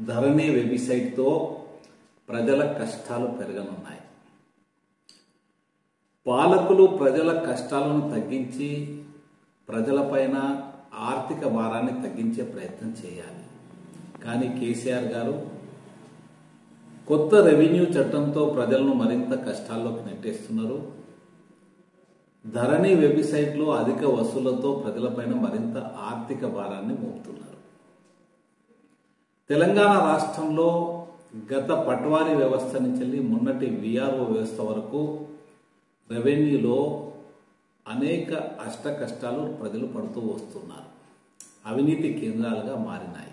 ధరణి వెబ్సైట్తో ప్రజల కష్టాలు పెరగనున్నాయి పాలకులు ప్రజల కష్టాలను తగ్గించి ప్రజలపైన ఆర్థిక భారాన్ని తగ్గించే ప్రయత్నం చేయాలి కానీ కేసీఆర్ గారు కొత్త రెవెన్యూ చట్టంతో ప్రజలను మరింత కష్టాల్లోకి నెట్టేస్తున్నారు ధరణి వెబ్సైట్లో అధిక వసూళ్లతో ప్రజలపైన మరింత ఆర్థిక భారాన్ని మోపుతున్నారు తెలంగాణ రాష్ట్రంలో గత పట్వారీ వ్యవస్థ నుంచి వెళ్ళి మొన్నటి విఆర్ఓ వ్యవస్థ వరకు రెవెన్యూలో అనేక అష్ట కష్టాలు ప్రజలు పడుతూ వస్తున్నారు అవినీతి కేంద్రాలుగా మారినాయి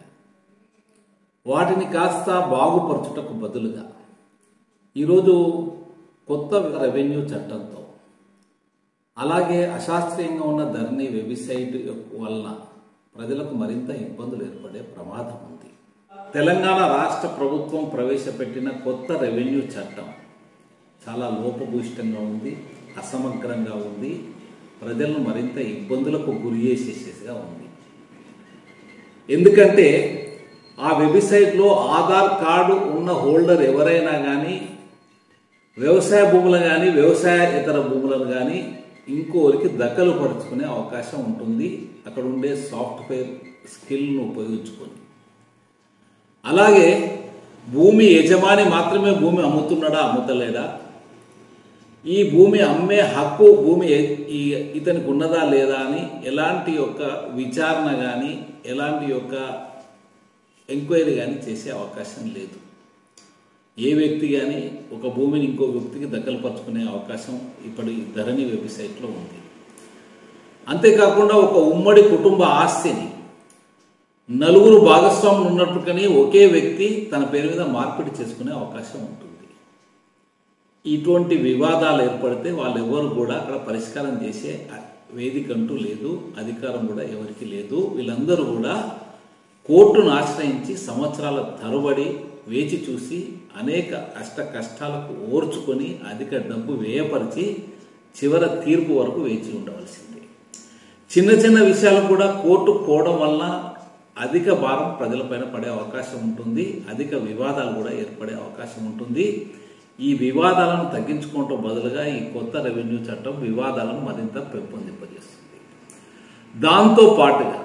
వాటిని కాస్త బాగుపరచుటకు బదులుగా ఈరోజు కొత్త రెవెన్యూ చట్టంతో అలాగే అశాస్త్రీయంగా ఉన్న ధరణి వెబ్సైట్ వలన ప్రజలకు మరింత ఇబ్బందులు ఏర్పడే ప్రమాదం ఉంది తెలంగాణ రాష్ట్ర ప్రభుత్వం ప్రవేశపెట్టిన కొత్త రెవెన్యూ చట్టం చాలా లోపభూయిష్టంగా ఉంది అసమగ్రంగా ఉంది ప్రజలను మరింత ఇబ్బందులకు గురి చేసేసేదిగా ఉంది ఎందుకంటే ఆ వెబ్సైట్లో ఆధార్ కార్డు ఉన్న హోల్డర్ ఎవరైనా కానీ వ్యవసాయ భూములు కానీ వ్యవసాయ ఇతర భూములను కానీ ఇంకోరికి దక్కలు పరుచుకునే అవకాశం ఉంటుంది అక్కడ ఉండే సాఫ్ట్వేర్ స్కిల్ను ఉపయోగించుకొని అలాగే భూమి యజమాని మాత్రమే భూమి అమ్ముతున్నాడా అమ్ముతలేడా ఈ భూమి అమ్మే హక్కు భూమి ఈ ఇతనికి ఉన్నదా లేదా అని ఎలాంటి యొక్క విచారణ కానీ ఎలాంటి యొక్క ఎంక్వైరీ కానీ చేసే అవకాశం లేదు ఏ వ్యక్తి కానీ ఒక భూమిని ఇంకో వ్యక్తికి దక్కలుపరుచుకునే అవకాశం ఇప్పుడు ఈ ధరణి వెబ్సైట్లో ఉంది అంతేకాకుండా ఒక ఉమ్మడి కుటుంబ ఆస్తిని నలుగురు భాగస్వాములు ఉన్నప్పటికీ ఒకే వ్యక్తి తన పేరు మీద మార్పిడి చేసుకునే అవకాశం ఉంటుంది ఇటువంటి వివాదాలు ఏర్పడితే వాళ్ళెవరు కూడా అక్కడ పరిష్కారం చేసే వేదిక అంటూ లేదు అధికారం కూడా ఎవరికి లేదు వీళ్ళందరూ కూడా కోర్టును ఆశ్రయించి సంవత్సరాల తరబడి వేచి చూసి అనేక అష్ట కష్టాలకు ఓర్చుకొని అధిక డబ్బు వ్యయపరిచి చివర తీర్పు వరకు వేచి ఉండవలసిందే చిన్న చిన్న విషయాలు కూడా కోర్టు పోవడం వల్ల అధిక భారం ప్రజలపైన పడే అవకాశం ఉంటుంది అధిక వివాదాలు కూడా ఏర్పడే అవకాశం ఉంటుంది ఈ వివాదాలను తగ్గించుకోవటం బదులుగా ఈ కొత్త రెవెన్యూ చట్టం వివాదాలను మరింత పెంపొందింపజేస్తుంది దాంతో పాటుగా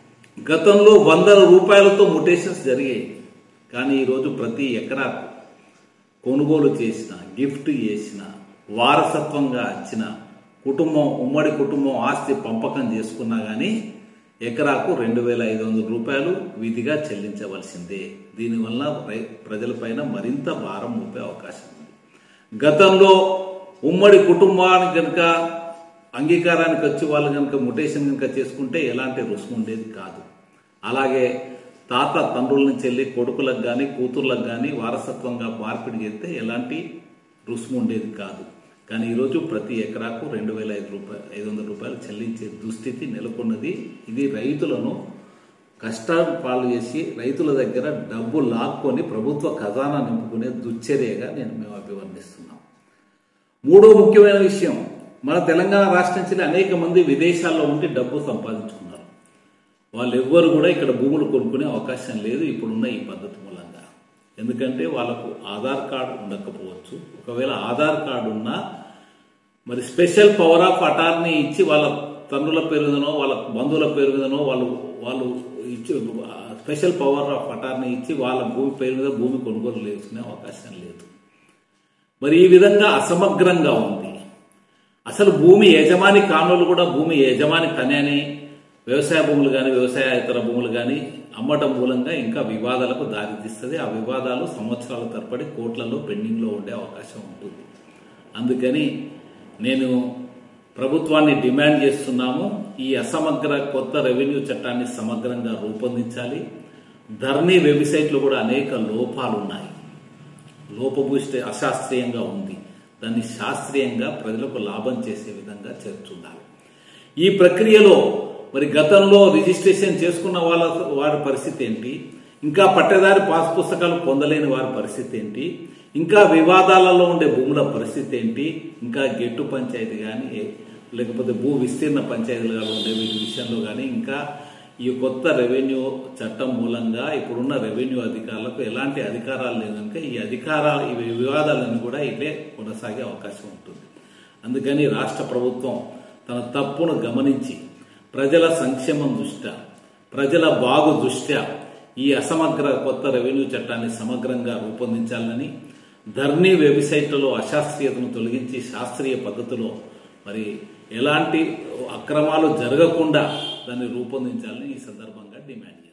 గతంలో వందల రూపాయలతో ముటేషన్స్ జరిగాయి కానీ ఈరోజు ప్రతి ఎకరాకు కొనుగోలు చేసిన గిఫ్ట్ చేసిన వారసత్వంగా ఇచ్చిన కుటుంబం ఉమ్మడి కుటుంబం ఆస్తి పంపకం చేసుకున్నా కానీ ఎకరాకు రెండు వేల ఐదు వందల రూపాయలు విధిగా చెల్లించవలసిందే దీనివల్ల ప్రజలపైన మరింత భారం మోపే అవకాశం ఉంది గతంలో ఉమ్మడి కుటుంబానికి కనుక అంగీకారానికి వచ్చి వాళ్ళు కనుక ముటేషన్ కనుక చేసుకుంటే ఎలాంటి రుసుము ఉండేది కాదు అలాగే తాత తండ్రుల నుంచి వెళ్ళి కొడుకులకు కానీ కూతుర్లకు కానీ వారసత్వంగా మార్పిడి చేస్తే ఎలాంటి రుసుము ఉండేది కాదు కానీ ఈరోజు ప్రతి ఎకరాకు రెండు వేల ఐదు రూపాయలు ఐదు వందల రూపాయలు చెల్లించే దుస్థితి నెలకొన్నది ఇది రైతులను కష్టాలు పాలు చేసి రైతుల దగ్గర డబ్బు లాక్కొని ప్రభుత్వ ఖజానా నింపుకునే దుశ్చర్యగా నేను మేము అభివర్ణిస్తున్నాం మూడో ముఖ్యమైన విషయం మన తెలంగాణ రాష్ట్రం నుంచి అనేక మంది విదేశాల్లో ఉండి డబ్బు సంపాదించుకున్నారు వాళ్ళు ఎవ్వరు కూడా ఇక్కడ భూములు కొనుక్కునే అవకాశం లేదు ఇప్పుడున్న ఈ పద్ధతి మూలంగా ఎందుకంటే వాళ్ళకు ఆధార్ కార్డు ఉండకపోవచ్చు ఒకవేళ ఆధార్ కార్డు ఉన్నా మరి స్పెషల్ పవర్ ఆఫ్ అటార్నీ ఇచ్చి వాళ్ళ తండ్రుల పేరు మీదనో వాళ్ళ బంధువుల పేరు మీదనో వాళ్ళు వాళ్ళు ఇచ్చి స్పెషల్ పవర్ ఆఫ్ అటార్నీ ఇచ్చి వాళ్ళ భూమి పేరు మీద భూమి కొనుగోలు చేసుకునే అవకాశం లేదు మరి ఈ విధంగా అసమగ్రంగా ఉంది అసలు భూమి యజమాని కానులు కూడా భూమి యజమాని తనే అని వ్యవసాయ భూములు కానీ వ్యవసాయ ఇతర భూములు కానీ అమ్మటం మూలంగా ఇంకా వివాదాలకు దారితీస్తుంది ఆ వివాదాలు సంవత్సరాల తరబడి కోట్లలో పెండింగ్లో ఉండే అవకాశం ఉంటుంది అందుకని నేను ప్రభుత్వాన్ని డిమాండ్ చేస్తున్నాము ఈ అసమగ్ర కొత్త రెవెన్యూ చట్టాన్ని సమగ్రంగా రూపొందించాలి ధర్నీ వెబ్సైట్లో కూడా అనేక లోపాలు ఉన్నాయి లోపభూయిష్ట అశాస్త్రీయంగా ఉంది దాన్ని శాస్త్రీయంగా ప్రజలకు లాభం చేసే విధంగా చేర్చుండాలి ఈ ప్రక్రియలో మరి గతంలో రిజిస్ట్రేషన్ చేసుకున్న వాళ్ళ వారి పరిస్థితి ఏంటి ఇంకా పట్టేదారి పాస్ పుస్తకాలు పొందలేని వారి పరిస్థితి ఏంటి ఇంకా వివాదాలలో ఉండే భూముల పరిస్థితి ఏంటి ఇంకా గెట్టు పంచాయతీ కానీ లేకపోతే భూ విస్తీర్ణ పంచాయతీలుగా ఉండే వీటి విషయంలో కానీ ఇంకా ఈ కొత్త రెవెన్యూ చట్టం మూలంగా ఇప్పుడున్న రెవెన్యూ అధికారులకు ఎలాంటి అధికారాలు లేదు కనుక ఈ అధికారాలు ఈ వివాదాలను కూడా ఇవే కొనసాగే అవకాశం ఉంటుంది అందుకని రాష్ట్ర ప్రభుత్వం తన తప్పును గమనించి ప్రజల సంక్షేమం దృష్ట్యా ప్రజల బాగు దృష్ట్యా ఈ అసమగ్ర కొత్త రెవెన్యూ చట్టాన్ని సమగ్రంగా రూపొందించాలని ధర్నీ వెబ్సైట్లలో అశాస్త్రీయతను తొలగించి శాస్త్రీయ పద్ధతిలో మరి ఎలాంటి అక్రమాలు జరగకుండా దాన్ని రూపొందించాలని ఈ సందర్భంగా డిమాండ్ చేశారు